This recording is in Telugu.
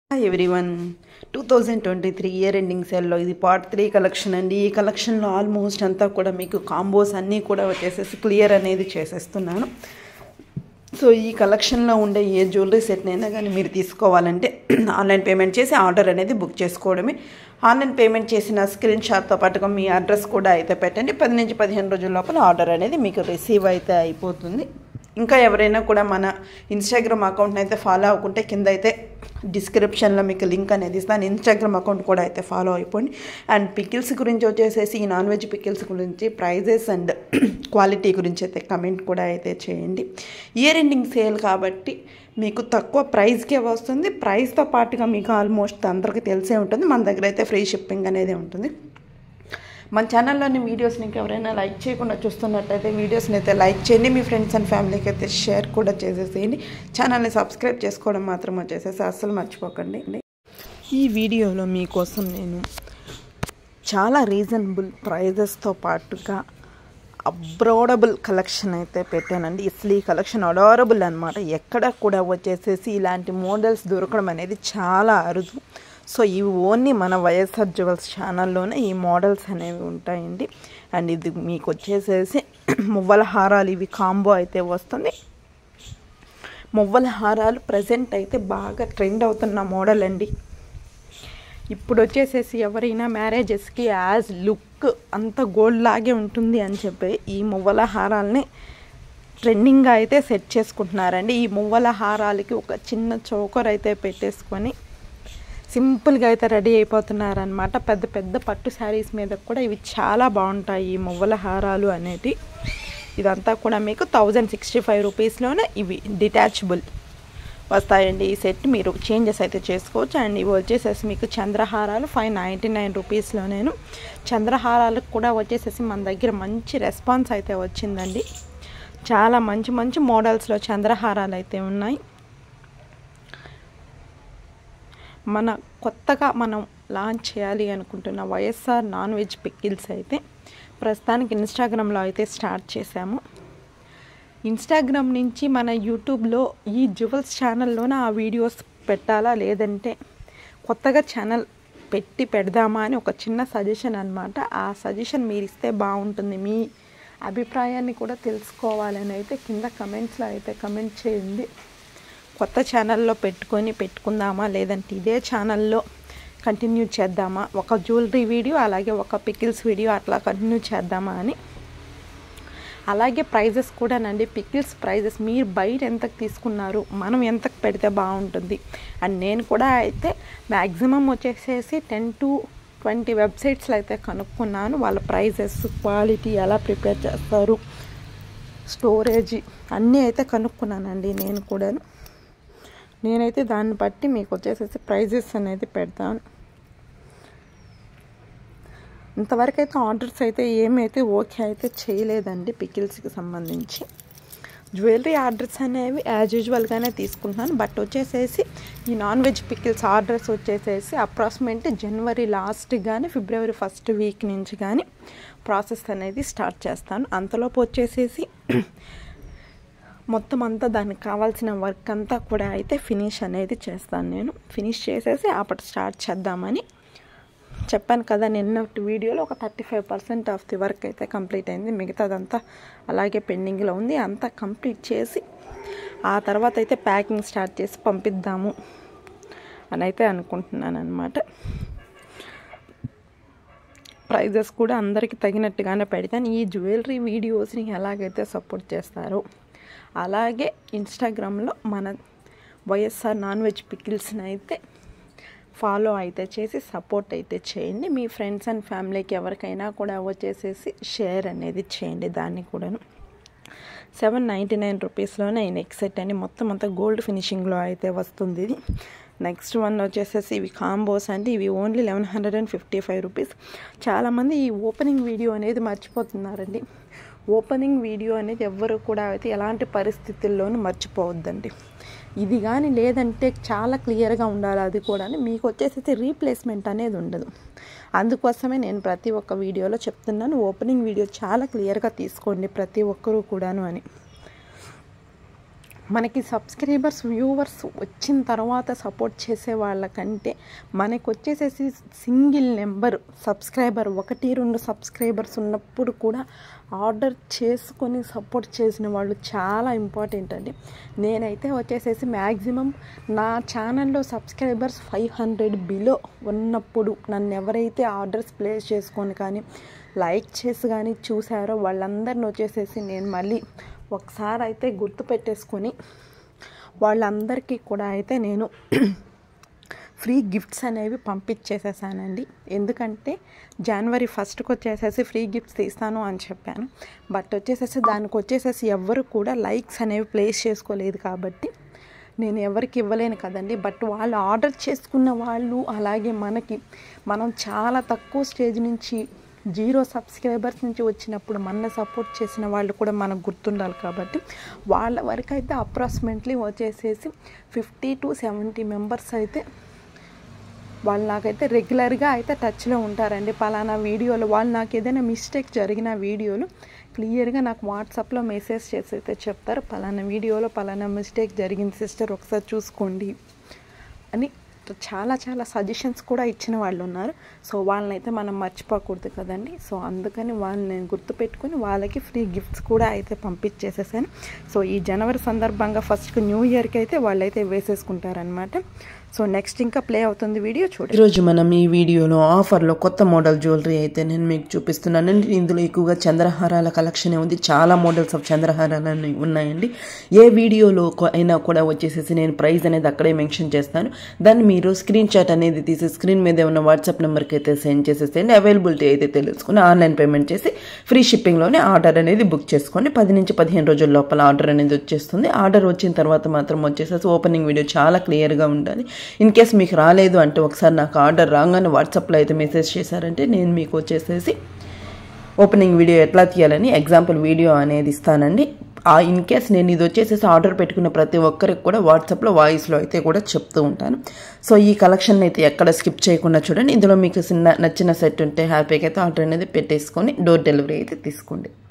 hi everyone two thousand twenty three year ending సేల్లో ఇది పార్ట్ త్రీ కలెక్షన్ అండి ఈ కలెక్షన్లో ఆల్మోస్ట్ అంతా కూడా మీకు కాంబోస్ అన్నీ కూడా వచ్చేసేసి క్లియర్ అనేది చేసేస్తున్నాను సో ఈ కలెక్షన్లో ఉండే ఏ జ్యువెలరీ సెట్నైనా కానీ మీరు తీసుకోవాలంటే ఆన్లైన్ పేమెంట్ చేసి ఆర్డర్ అనేది బుక్ చేసుకోవడమే ఆన్లైన్ పేమెంట్ చేసిన స్క్రీన్ షాట్తో పాటుగా మీ అడ్రస్ కూడా అయితే పెట్టండి పది నుంచి పదిహేను రోజుల లోపల ఆర్డర్ అనేది మీకు రిసీవ్ అయితే అయిపోతుంది ఇంకా ఎవరైనా కూడా మన ఇన్స్టాగ్రామ్ అకౌంట్ని అయితే ఫాలో అవ్వకుంటే కింద అయితే డిస్క్రిప్షన్లో మీకు లింక్ అనేది ఇస్తాను ఇన్స్టాగ్రామ్ అకౌంట్ కూడా అయితే ఫాలో అయిపోండి అండ్ పికిల్స్ గురించి వచ్చేసేసి ఈ నాన్ వెజ్ పికిల్స్ గురించి ప్రైజెస్ అండ్ క్వాలిటీ గురించి అయితే కమెంట్ కూడా అయితే చేయండి ఇయర్ ఎండింగ్ సేల్ కాబట్టి మీకు తక్కువ ప్రైస్కే వస్తుంది ప్రైస్తో పాటుగా మీకు ఆల్మోస్ట్ అందరికీ తెలిసే ఉంటుంది మన దగ్గర అయితే ఫ్రీ షిప్పింగ్ అనేది ఉంటుంది మన ఛానల్లోని వీడియోస్ని ఎవరైనా లైక్ చేయకుండా చూస్తున్నట్టయితే వీడియోస్ని అయితే లైక్ చేయండి మీ ఫ్రెండ్స్ అండ్ ఫ్యామిలీకి అయితే షేర్ కూడా చేసేసేయండి ఛానల్ని సబ్స్క్రైబ్ చేసుకోవడం మాత్రం వచ్చేసేసి అస్సలు మర్చిపోకండి ఈ వీడియోలో మీకోసం నేను చాలా రీజనబుల్ ప్రైజెస్తో పాటుగా అబ్రోడబుల్ కలెక్షన్ అయితే పెట్టానండి అసలు ఈ కలెక్షన్ అడారబుల్ అనమాట ఎక్కడ కూడా వచ్చేసేసి ఇలాంటి మోడల్స్ దొరకడం అనేది చాలా అరుదు సో ఇవి ఓన్లీ మన వైఎస్ఆర్ జ్యువెల్స్ ఛానల్లోనే ఈ మోడల్స్ అనేవి ఉంటాయండి అండ్ ఇది మీకు వచ్చేసేసి మువ్వల హారాలు ఇవి కాంబో అయితే వస్తుంది మువ్వల హారాలు ప్రజెంట్ అయితే బాగా ట్రెండ్ అవుతున్న మోడల్ అండి ఇప్పుడు వచ్చేసేసి ఎవరైనా మ్యారేజెస్కి యాజ్ లుక్ అంత గోల్డ్ లాగే ఉంటుంది అని చెప్పి ఈ మువ్వల హారాలని ట్రెండింగ్గా అయితే సెట్ చేసుకుంటున్నారండి ఈ మువ్వల హారాలకి ఒక చిన్న చోకర్ అయితే పెట్టేసుకొని సింపుల్గా అయితే రెడీ అయిపోతున్నారనమాట పెద్ద పెద్ద పట్టు శారీస్ మీద కూడా ఇవి చాలా బాగుంటాయి ఈ మువ్వల హారాలు అనేటి ఇదంతా కూడా మీకు థౌజండ్ సిక్స్టీ ఫైవ్ రూపీస్లోనే ఇవి డిటాచబుల్ వస్తాయండి ఈ సెట్ మీరు చేంజెస్ అయితే చేసుకోవచ్చు అండ్ ఇవి వచ్చేసేసి మీకు చంద్రహారాలు ఫైవ్ నైంటీ నైన్ రూపీస్లో నేను చంద్రహారాలకు కూడా వచ్చేసేసి మన దగ్గర మంచి రెస్పాన్స్ అయితే వచ్చిందండి చాలా మంచి మంచి మోడల్స్లో చంద్రహారాలు అయితే ఉన్నాయి మన కొత్తగా మనం లాంచ్ చేయాలి అనుకుంటున్న వైఎస్ఆర్ నాన్ వెజ్ పిక్కిల్స్ అయితే ప్రస్తుతానికి ఇన్స్టాగ్రామ్లో అయితే స్టార్ట్ చేశాము ఇన్స్టాగ్రామ్ నుంచి మన యూట్యూబ్లో ఈ జ్యువెల్స్ ఛానల్లోనే ఆ వీడియోస్ పెట్టాలా లేదంటే కొత్తగా ఛానల్ పెట్టి పెడదామా అని ఒక చిన్న సజెషన్ అనమాట ఆ సజెషన్ మీరు ఇస్తే బాగుంటుంది మీ అభిప్రాయాన్ని కూడా తెలుసుకోవాలని అయితే కింద కమెంట్స్లో అయితే కమెంట్ చేయండి కొత్త ఛానల్లో పెట్టుకొని పెట్టుకుందామా లేదంటే ఇదే ఛానల్లో కంటిన్యూ చేద్దామా ఒక జ్యువెలరీ వీడియో అలాగే ఒక పికిల్స్ వీడియో అట్లా కంటిన్యూ చేద్దామా అని అలాగే ప్రైజెస్ కూడానండి పికిల్స్ ప్రైజెస్ మీరు బయట ఎంతకు తీసుకున్నారు మనం ఎంతకు పెడితే బాగుంటుంది అండ్ నేను కూడా అయితే మ్యాక్సిమం వచ్చేసేసి టెన్ టు ట్వంటీ వెబ్సైట్స్లో అయితే కనుక్కున్నాను వాళ్ళ ప్రైజెస్ క్వాలిటీ ఎలా ప్రిపేర్ చేస్తారు స్టోరేజ్ అన్నీ అయితే కనుక్కున్నానండి నేను కూడాను నేనైతే దాన్ని బట్టి మీకు వచ్చేసేసి ప్రైజెస్ అనేది పెడతాను ఇంతవరకు అయితే ఆర్డర్స్ అయితే ఏమైతే ఓకే అయితే చేయలేదండి పికిల్స్కి సంబంధించి జ్యువెలరీ ఆర్డర్స్ అనేవి యాజ్ యూజువల్గానే తీసుకుంటున్నాను బట్ వచ్చేసేసి ఈ నాన్ వెజ్ పికిల్స్ ఆర్డర్స్ వచ్చేసేసి అప్రాక్సిమేట్ జనవరి లాస్ట్ కానీ ఫిబ్రవరి ఫస్ట్ వీక్ నుంచి కానీ ప్రాసెస్ అనేది స్టార్ట్ చేస్తాను అంతలోపు వచ్చేసేసి మొత్తం అంతా దానికి కావాల్సిన వర్క్ అంతా కూడా అయితే ఫినిష్ అనేది చేస్తాను నేను ఫినిష్ చేసేసి అప్పటి స్టార్ట్ చేద్దామని చెప్పాను కదా నిన్న వీడియోలో ఒక thirty five percent of the work అయితే కంప్లీట్ అయింది మిగతాదంతా అలాగే పెండింగ్లో ఉంది అంతా కంప్లీట్ చేసి ఆ తర్వాత అయితే ప్యాకింగ్ స్టార్ట్ చేసి పంపిద్దాము అని అయితే అనుకుంటున్నాను అనమాట ప్రైజెస్ కూడా అందరికి తగినట్టుగానే పెడతాను ఈ జ్యువెలరీ వీడియోస్ని ఎలాగైతే సపోర్ట్ చేస్తారో అలాగే ఇన్స్టాగ్రామ్లో మన వైఎస్ఆర్ నాన్ వెజ్ పికిల్స్ని అయితే ఫాలో అయితే చేసి సపోర్ట్ అయితే చేయండి మీ ఫ్రెండ్స్ అండ్ ఫ్యామిలీకి ఎవరికైనా కూడా వచ్చేసేసి షేర్ అనేది చేయండి దాన్ని కూడాను సెవెన్ నైంటీ నైన్ రూపీస్లోనే ఈ నెక్ సెట్ అని మొత్తం అంతా గోల్డ్ ఫినిషింగ్లో అయితే వస్తుంది ఇది నెక్స్ట్ వన్ వచ్చేసేసి ఇవి కాంబోస్ అంటే ఇవి only eleven hundred and fifty five rupees చాలామంది ఈ ఓపెనింగ్ వీడియో అనేది మర్చిపోతున్నారండి ఓపెనింగ్ వీడియో అనేది ఎవ్వరు కూడా అయితే ఎలాంటి పరిస్థితుల్లోనూ మర్చిపోవద్దండి ఇది కానీ లేదంటే చాలా క్లియర్గా ఉండాలి అది కూడా మీకు వచ్చేసి రీప్లేస్మెంట్ అనేది ఉండదు అందుకోసమే నేను ప్రతి ఒక్క వీడియోలో చెప్తున్నాను ఓపెనింగ్ వీడియో చాలా క్లియర్గా తీసుకోండి ప్రతి ఒక్కరూ కూడాను అని మనకి సబ్స్క్రైబర్స్ వ్యూవర్స్ వచ్చిన తర్వాత సపోర్ట్ చేసే వాళ్ళకంటే మనకు వచ్చేసేసి సింగిల్ నెంబర్ సబ్స్క్రైబర్ ఒకటి రెండు సబ్స్క్రైబర్స్ ఉన్నప్పుడు కూడా ఆర్డర్ చేసుకొని సపోర్ట్ చేసిన వాళ్ళు చాలా ఇంపార్టెంట్ అండి నేనైతే వచ్చేసేసి మ్యాక్సిమం నా ఛానల్లో సబ్స్క్రైబర్స్ ఫైవ్ హండ్రెడ్ బిలో ఉన్నప్పుడు నన్ను ఎవరైతే ఆర్డర్స్ ప్లేస్ చేసుకొని కానీ లైక్ చేసి కానీ చూసారో వాళ్ళందరిని వచ్చేసేసి నేను మళ్ళీ ఒకసారి అయితే గుర్తు పెట్టేసుకొని వాళ్ళందరికీ కూడా అయితే నేను ఫ్రీ గిఫ్ట్స్ అనేవి పంపించేసేసానండి ఎందుకంటే జనవరి ఫస్ట్కి వచ్చేసేసి ఫ్రీ గిఫ్ట్స్ తీస్తాను అని చెప్పాను బట్ వచ్చేసేసి దానికి వచ్చేసేసి ఎవ్వరు కూడా లైక్స్ అనేవి ప్లేస్ చేసుకోలేదు కాబట్టి నేను ఎవరికి ఇవ్వలేను కదండి బట్ వాళ్ళు ఆర్డర్ చేసుకున్న వాళ్ళు అలాగే మనకి మనం చాలా తక్కువ స్టేజ్ నుంచి జీరో సబ్స్క్రైబర్స్ నుంచి వచ్చినప్పుడు మన సపోర్ట్ చేసిన వాళ్ళు కూడా మనకు గుర్తుండాలి కాబట్టి వాళ్ళ వరకు అయితే అప్రాక్సిమేట్లీ వచ్చేసేసి ఫిఫ్టీ టు సెవెంటీ మెంబర్స్ అయితే వాళ్ళు నాకైతే రెగ్యులర్గా అయితే టచ్లో ఉంటారండి పలానా వీడియోలు వాళ్ళు నాకు ఏదైనా మిస్టేక్ జరిగిన వీడియోలు క్లియర్గా నాకు వాట్సాప్లో మెసేజ్ చేసి అయితే చెప్తారు పలానా వీడియోలో పలానా మిస్టేక్ జరిగింది సిస్టర్ ఒకసారి చూసుకోండి అని చాలా చాలా సజెషన్స్ కూడా ఇచ్చిన వాళ్ళు ఉన్నారు సో వాళ్ళని అయితే మనం మర్చిపోకూడదు కదండి సో అందుకని వాళ్ళని నేను గుర్తుపెట్టుకుని వాళ్ళకి ఫ్రీ గిఫ్ట్స్ కూడా అయితే పంపించేసేసాను సో ఈ జనవరి సందర్భంగా ఫస్ట్ న్యూ ఇయర్కి అయితే వాళ్ళైతే వేసేసుకుంటారనమాట సో నెక్స్ట్ ఇంకా ప్లే అవుతుంది వీడియో చూడండి ఈరోజు మనం ఈ వీడియోలో ఆఫర్లో కొత్త మోడల్ జ్యువెలరీ అయితే నేను మీకు చూపిస్తున్నాను ఇందులో ఎక్కువగా చంద్రహారాల కలెక్షన్ ఉంది చాలా మోడల్స్ ఆఫ్ చంద్రహారాలు అన్ని ఉన్నాయండి ఏ వీడియోలో కొ- అయినా కూడా వచ్చేసేసి నేను ప్రైస్ అనేది అక్కడే మెన్షన్ చేస్తాను దాన్ని మీరు స్క్రీన్ షాట్ అనేది తీసి స్క్రీన్ మీద ఉన్న వాట్సాప్ నెంబర్కి అయితే సెండ్ చేసేసేయండి అవైలబిలిటీ అయితే తెలుసుకుని ఆన్లైన్ పేమెంట్ చేసి ఫ్రీ షిప్పింగ్లోనే ఆర్డర్ అనేది బుక్ చేసుకోండి పది నుంచి పదిహేను రోజుల లోపల ఆర్డర్ అనేది వచ్చేస్తుంది ఆర్డర్ వచ్చిన తర్వాత మాత్రం వచ్చేసేసి ఓపెనింగ్ వీడియో చాలా క్లియర్గా ఉండాలి ఇన్ కేస్ మీకు రాలేదు అంటే ఒకసారి నాకు ఆర్డర్ రాగానే వాట్సాప్లో అయితే మెసేజ్ చేశారంటే నేను మీకు వచ్చేసేసి ఓపెనింగ్ వీడియో ఎట్లా తీయాలని ఎగ్జాంపుల్ వీడియో అనేది ఇస్తానండి ఆ ఇన్ కేస్ నేను ఇది వచ్చేసేసి ఆర్డర్ పెట్టుకున్న ప్రతి ఒక్కరికి కూడా వాట్సాప్లో వాయిస్లో అయితే కూడా చెప్తూ ఉంటాను సో ఈ కలెక్షన్ అయితే ఎక్కడ స్కిప్ చేయకుండా చూడండి ఇందులో మీకు చిన్న నచ్చిన సెట్ ఉంటే హ్యాపీగా అయితే ఆర్డర్ అనేది పెట్టేసుకొని డోర్ డెలివరీ అయితే తీసుకోండి